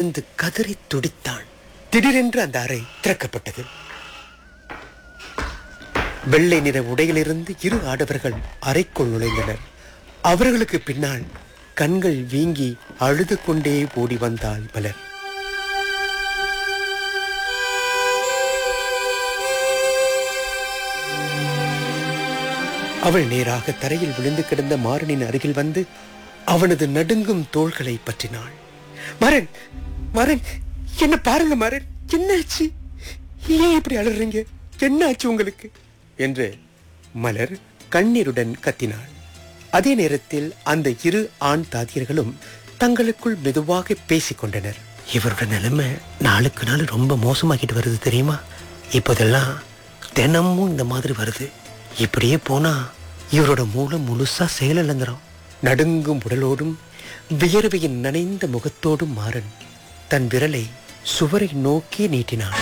பயந்து கதறி துடித்தான் திடீரென்று அந்த அறை திறக்கப்பட்டது வெள்ளை நிற உடையிலிருந்து இரு ஆடவர்கள் அறைக்குள் நுழைந்தனர் அவர்களுக்கு பின்னால் கண்கள் வீங்கி அழுது கொண்டே ஓடி வந்தாள் மலர் அவள் நேராக தரையில் விழுந்து கிடந்த மாறனின் அருகில் வந்து அவனது நடுங்கும் தோள்களை பற்றினாள் மரன் மரன் என்ன பாருங்க மரன் என்னாச்சு ஏன் இப்படி அழுறீங்க என்னாச்சு உங்களுக்கு என்று மலர் கண்ணீருடன் கத்தினாள் அதே நேரத்தில் அந்த இரு ஆண் தாதியர்களும் தங்களுக்குள் மெதுவாக பேசிக் கொண்டனர் இவரோட நிலைமை நாளுக்கு நாள் ரொம்ப மோசமாகிட்டு வருது தெரியுமா இப்போதெல்லாம் தினமும் இந்த மாதிரி வருது இப்படியே போனா இவரோட மூளை முழுசா செயலிழந்துரும் நடுங்கும் உடலோடும் வியர்வையின் நனைந்த முகத்தோடும் மாறன் தன் விரலை சுவரை நோக்கி நீட்டினான்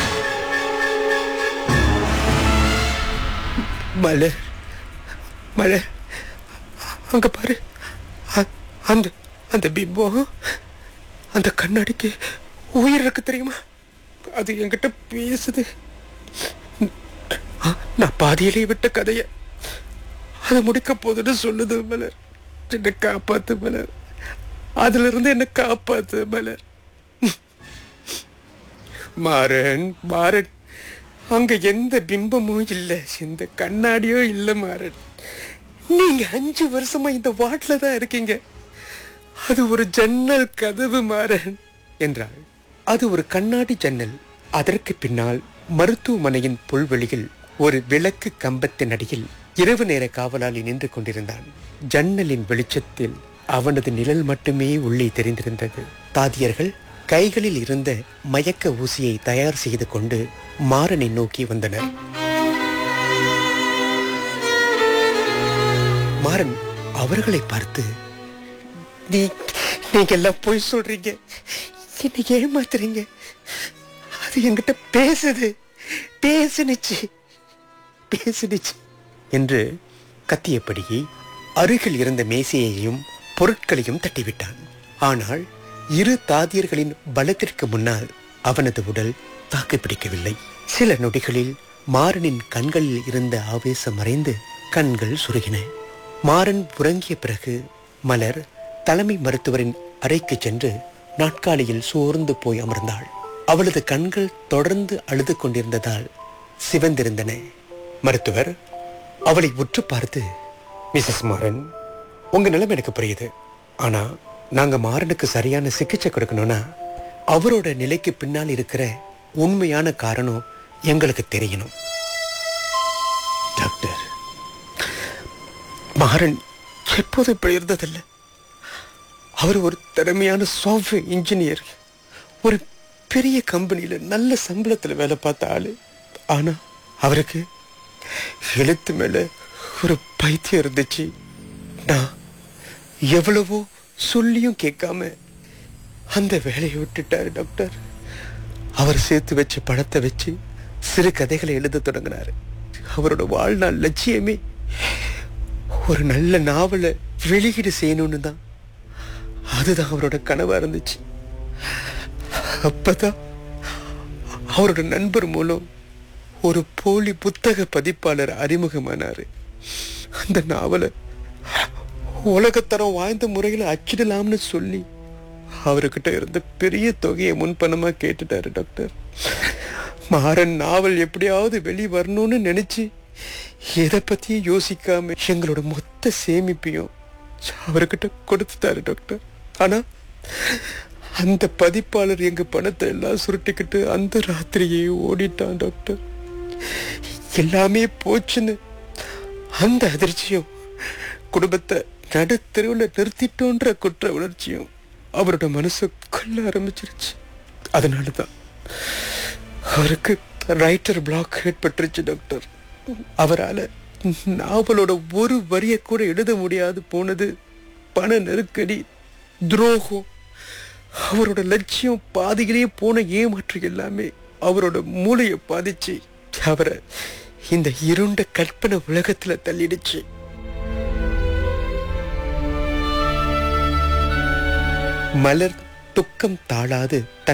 மலர் மலர் அங்க பாரு அ- அந்த அந்த பிம்பம் அந்த கண்ணாடிக்கு உயிர் இருக்கு தெரியுமா அது என்கிட்ட பேசுது ஆ, நான் பாதியிலே விட்ட கதைய அது முடிக்க போதுன்னு சொல்லுது மலர் என்னை காப்பாத்து மலர் அதுல இருந்து என்ன காப்பாத்து மலர் மாறன் மாறன் அங்க எந்த பிம்பமும் இல்ல இந்த கண்ணாடியோ இல்ல மாறன் நீங்க அஞ்சு வருஷமா இந்த வாட்ல தான் இருக்கீங்க அது ஒரு ஜன்னல் கதவு மாறன் என்றாள் அது ஒரு கண்ணாடி ஜன்னல் அதற்கு பின்னால் மருத்துவமனையின் புல்வெளியில் ஒரு விளக்கு கம்பத்தின் அடியில் இரவு நேர காவலாளி நின்று கொண்டிருந்தான் ஜன்னலின் வெளிச்சத்தில் அவனது நிழல் மட்டுமே உள்ளே தெரிந்திருந்தது தாதியர்கள் கைகளில் இருந்த மயக்க ஊசியை தயார் செய்து கொண்டு மாறனை நோக்கி வந்தனர் மாறன் அவர்களை பார்த்து நீ நீங்க எல்லாம் போய் சொல்றீங்க என்னை ஏமாத்துறீங்க அது என்கிட்ட பேசுது பேசுனுச்சு பேசுனுச்சு என்று கத்தியபடி அருகில் இருந்த மேசையையும் பொருட்களையும் தட்டிவிட்டான் ஆனால் இரு தாதியர்களின் பலத்திற்கு முன்னால் அவனது உடல் தாக்குப்பிடிக்கவில்லை சில நொடிகளில் மாறனின் கண்களில் இருந்த ஆவேசம் மறைந்து கண்கள் சுருகின மாறன் உறங்கிய பிறகு மலர் தலைமை மருத்துவரின் அறைக்கு சென்று நாட்காலியில் சோர்ந்து போய் அமர்ந்தாள் அவளது கண்கள் தொடர்ந்து அழுது கொண்டிருந்ததால் சிவந்திருந்தன மருத்துவர் அவளை உற்று பார்த்து மிஸ்ஸஸ் மாறன் உங்க நிலைமை எனக்கு புரியுது ஆனா நாங்க மாறனுக்கு சரியான சிகிச்சை கொடுக்கணும்னா அவரோட நிலைக்கு பின்னால் இருக்கிற உண்மையான காரணம் எங்களுக்கு தெரியணும் டாக்டர் மாறன் எப்போதும் இப்படி இருந்ததில்லை அவர் ஒரு திறமையான சாஃப்ட்வேர் இன்ஜினியர் ஒரு பெரிய கம்பெனியில நல்ல சம்பளத்துல வேலை பார்த்த ஆளு ஆனா அவருக்கு எழுத்து மேல ஒரு பைத்தியம் இருந்துச்சு நான் எவ்வளவோ சொல்லியும் கேட்காம அந்த வேலையை விட்டுட்டாரு டாக்டர் அவர் சேர்த்து வச்ச பணத்தை வச்சு சிறு கதைகளை எழுத தொடங்கினாரு அவரோட வாழ்நாள் லட்சியமே ஒரு நல்ல நாவலை வெளியீடு செய்யணும்னு தான் அதுதான் அவரோட கனவா இருந்துச்சு அப்பதான் அவரோட நண்பர் மூலம் ஒரு போலி புத்தக பதிப்பாளர் அறிமுகமானாரு அந்த நாவலை உலகத்தரம் வாய்ந்த முறையில் அச்சிடலாம்னு சொல்லி அவர்கிட்ட இருந்த பெரிய தொகையை முன்பணமா கேட்டுட்டாரு டாக்டர் மாறன் நாவல் எப்படியாவது வெளி வரணும்னு நினைச்சு எதை பத்தியும் யோசிக்காம எங்களோட மொத்த சேமிப்பையும் அவர்கிட்ட கொடுத்துட்டாரு டாக்டர் ஆனா அந்த பதிப்பாளர் எங்க பணத்தை எல்லாம் சுருட்டிக்கிட்டு அந்த ராத்திரியே ஓடிட்டான் டாக்டர் எல்லாமே போச்சுன்னு அந்த அதிர்ச்சியும் குடும்பத்தை நடுத்தெருவில் நிறுத்திட்டோன்ற குற்ற உணர்ச்சியும் அவரோட மனசு கொல்ல ஆரம்பிச்சிருச்சு அதனால தான் அவருக்கு ரைட்டர் பிளாக் ஏற்பட்டுருச்சு டாக்டர் அவரால் நாவலோட ஒரு வரியை கூட எழுத முடியாது போனது பண நெருக்கடி துரோகம் அவரோட லட்சியம் பாதியிலேயே போன ஏமாற்று எல்லாமே அவரோட மூளையை பாதிச்சு அவரை இந்த இருண்ட கற்பனை உலகத்துல தள்ளிடுச்சு மலர் துக்கம் தாழாது தன்